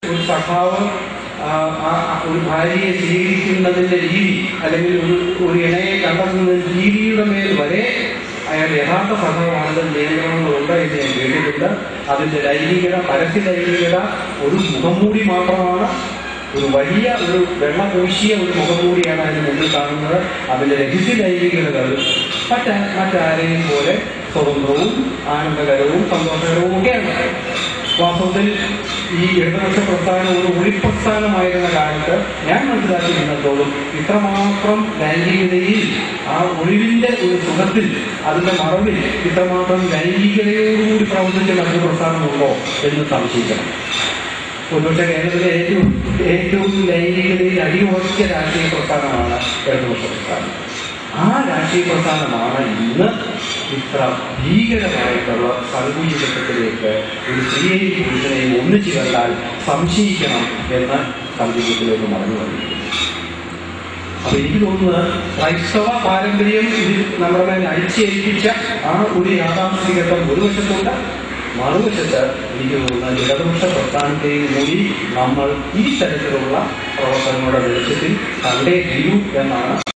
ഒരു സഖാവ് ആ, ആ, ഒരു ഭാര്യയെ സ്വീകരിക്കുന്നതിന്റെ രീതി അല്ലെങ്കിൽ ഒരു ഒരു ഇണയെ കണ്ടെത്തുന്ന രീതിയുടെ മേൽ വരെ അയാൾ യഥാർത്ഥ സഖാവാണെന്ന് നിയന്ത്രണങ്ങളുണ്ട് എന്ന് ഞാൻ കേട്ടിട്ടുണ്ട് അതിന്റെ ലൈംഗികത പരസ്യ ലൈംഗികത ഒരു മുഖംമൂടി മാത്രമാണ് ഒരു വലിയ ഒരു വെള്ള പൂശിയ ഒരു മുഖംമൂടിയാണ് അതിന് മുന്നിൽ കാണുന്നത് അതിന്റെ രഹസ്യ ലൈംഗികതകൾ മറ്റ മറ്റാരെയും പോലെ സ്വതന്ത്രവും ആനന്ദകരവും സന്തോഷകരവും ഒക്കെയാണ് വാസ്തവത്തിൽ ഈ ഇടതുപക്ഷ പ്രസ്ഥാനം ഒരു ഒളിപ്രസ്ഥാനമായിരുന്ന കാലത്ത് ഞാൻ മനസ്സിലാക്കിയിരുന്നിടത്തോളം ഇത്രമാത്രം ലൈംഗികതയിൽ ആ ഒളിവിന്റെ ഒരു സുഖത്തിൽ അതിന്റെ മറവിൽ ഇത്രമാത്രം ലൈംഗികതയോടുകൂടി പ്രവർത്തിച്ച മറ്റൊരു പ്രസ്ഥാനമുണ്ടോ എന്ന് സംശയിക്കണം ഒരുപക്ഷെ കേരളത്തിലെ ഏറ്റവും ഏറ്റവും ലൈംഗികതയിൽ അടിയുറച്ച രാഷ്ട്രീയ പ്രസ്ഥാനമാണ് ഇടതുപക്ഷ പ്രസ്ഥാനം ആ രാഷ്ട്രീയ പ്രസ്ഥാനമാണ് ഇന്ന് ഇത്ര ഭീകരമായിട്ടുള്ള സങ്കുചിതത്വത്തിലേക്ക് ഒരു സ്ത്രീയെയും പുരുഷനെയും ഒന്നിച്ചു കണ്ടാൽ സംശയിക്കണം എന്ന സങ്കുചിതത്തിലേക്ക് മടങ്ങി വന്നിരിക്കുന്നു അപ്പൊ എനിക്ക് തോന്നുന്നത് ക്രൈസ്തവ പാരമ്പര്യം ഇതിൽ നമ്മുടെ മേൽ അടിച്ചേൽപ്പിച്ച ആ ഒരു യാഥാസ്ഥികത്വം ഒരു വശത്തുണ്ട് മറുവശത്ത് എനിക്ക് തോന്നുന്നത് ഇടതുപക്ഷ പ്രസ്ഥാനത്തെയും കൂടി നമ്മൾ ഈ തരത്തിലുള്ള പ്രവർത്തനങ്ങളുടെ വെളിച്ചത്തിൽ കണ്ടേ തീരൂ എന്നാണ്